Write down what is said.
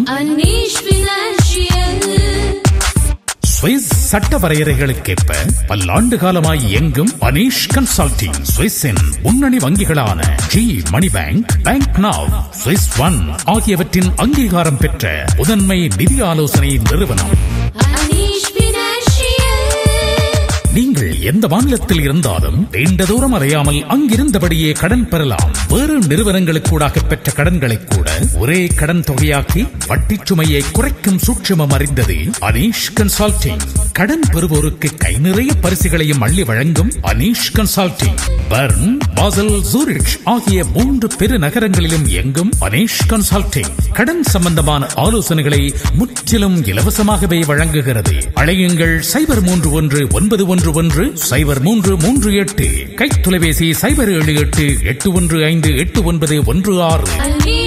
Anish Financial. Swiss சட்ட வரையறைகளுக்கேற்ப பல்லாண்டு காலமாய் இயங்கும் அனீஷ் கன்சல்டிங் சுவிஸின் முன்னணி வங்கிகளான G money bank bank now Swiss one ஆகியவற்றின் அங்கீகாரம் பெற்ற முதன்மை நிதி ஆலோசனை நிறுவனம் Anish Financial. நீங்கள் எந்த மாநிலத்தில் இருந்தாலும் நீண்ட தூரம் அறையாமல் அங்கிருந்தபடியே கடன் பெறலாம் வேறு நிறுவனங்களுக்கூடாக பெற்ற கடன்களை கூட ஒரே கடன் தொகையாக்கி வட்டிச் சுமையை குறைக்கும் சூட்சுமம் அறிந்தது அனீஷ் கன்சல்டிங் கடன் பெறுவோருக்கு கை நிறைய பரிசுகளையும் அள்ளி வழங்கும் Aneesh consulting Bern Basel Zurich ஆகிய மூன்று பெரு நகரங்களிலும் இயங்கும் அனீஷ் கன்சல்டிங் கடன் சம்பந்தமான ஆலோசனைகளை முற்றிலும் இலவசமாகவே வழங்குகிறது அழையுங்கள் சைபர் மூன்று ஒன்று ஒன்பது ஒன்று ஒன்று சைபர் மூன்று மூன்று எட்டு கைத்தொலைபேசி சைபர் ஏழு எட்டு எட்டு ஒன்று ஐந்து எட்டு ஒன்பது ஒன்று ஆறு Anish